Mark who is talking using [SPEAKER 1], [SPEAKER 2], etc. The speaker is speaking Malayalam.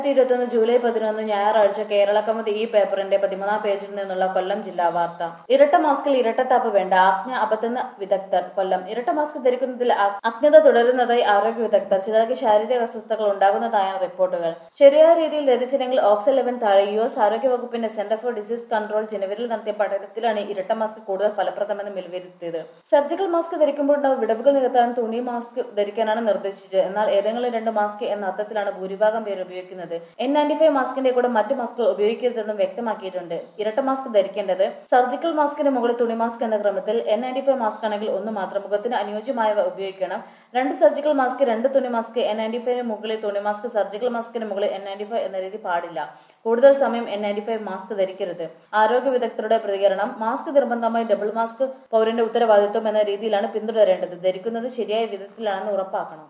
[SPEAKER 1] ഇരുപത്തൊന്ന് ജൂലൈ പതിനൊന്ന് ഞായറാഴ്ച കേരള കൗമുദി ഈ പേപ്പറിന്റെ പതിമൂന്നാം പേജിൽ നിന്നുള്ള കൊല്ലം ജില്ലാ വാർത്ത ഇരട്ട മാസ്കിൽ ഇരട്ടത്താപ്പ് വേണ്ട ആജ്ഞ അബദ്ധെന്ന് വിദഗ്ധർ കൊല്ലം ഇരട്ട മാസ്ക് ധരിക്കുന്നതിൽ അ- അജ്ഞത തുടരുന്നതായി ആരോഗ്യ വിദഗ്ധർ ചിലർക്ക് ശാരീരിക അസ്വസ്ഥതകൾ ഉണ്ടാകുന്നതായാണ് റിപ്പോർട്ടുകൾ ശരിയായ രീതിയിൽ ധരിച്ചില്ലെങ്കിൽ ഓക്സ് ലെവൻ താഴെ യു എസ് ആരോഗ്യ വകുപ്പിന്റെ സെന്റർ ഫോർ ഡിസീസ് കൺട്രോൾ ജനുവരിയിൽ നടത്തിയ പഠനത്തിലാണ് ഇരട്ട മാസ്ക് കൂടുതൽ ഫലപ്രദമെന്ന് വിലയിരുത്തിയത് സർജിക്കൽ മാസ്ക് ധരിക്കുമ്പോഴുണ്ടാവും വിടവുകൾ നികത്താൻ തുണി മാസ്ക് ധരിക്കാനാണ് നിർദ്ദേശിച്ചത് എന്നാൽ ഏതെങ്കിലും രണ്ട് മാസ്ക് എന്ന അർത്ഥത്തിലാണ് ഭൂരിഭാഗം പേര് ഉപയോഗിക്കുന്നത് എൻ നയൻറ്റി ഫൈവ് മാസ്കിന്റെ കൂടെ മറ്റു മാസ്കുകൾ ഉപയോഗിക്കരുതെന്നും വ്യക്തമാക്കിയിട്ടുണ്ട് ഇരട്ട മാസ്ക് ധരിക്കേണ്ടത് സർജിക്കൽ മാസ്കിന് മുകളിൽ തുണി മാസ്ക് എന്ന ക്രമത്തിൽ എൻ നയൻറ്റി ഫൈവ് മാസ്ക് ആണെങ്കിൽ ഒന്ന് മാത്രം മുഖത്തിന് അനുയോജ്യമായവ ഉപയോഗിക്കണം രണ്ട് സർജിക്കൽ മാസ്ക് രണ്ട് തുണി മാസ്ക് എൻ നയൻറ്റി ഫൈവിന് മുകളിൽ തുണി മാസ്ക് സർജിക്കൽ മാസ്കിന് മുകളിൽ എൻ നയൻറ്റി ഫൈവ് എന്ന രീതി പാടില്ല കൂടുതൽ സമയം എൻ നയൻറ്റി ഫൈവ് മാസ്ക് ധരിക്കരുത് ആരോഗ്യ വിദഗ്ധരുടെ പ്രതികരണം മാസ്ക് നിർബന്ധമായി ഡബിൾ മാസ്ക് പൗരന്റെ ഉത്തരവാദിത്വം എന്ന രീതിയിലാണ് പിന്തുടരേണ്ടത് ധരിക്കുന്നത് ശരിയായ വിധത്തിലാണെന്ന് ഉറപ്പാക്കണം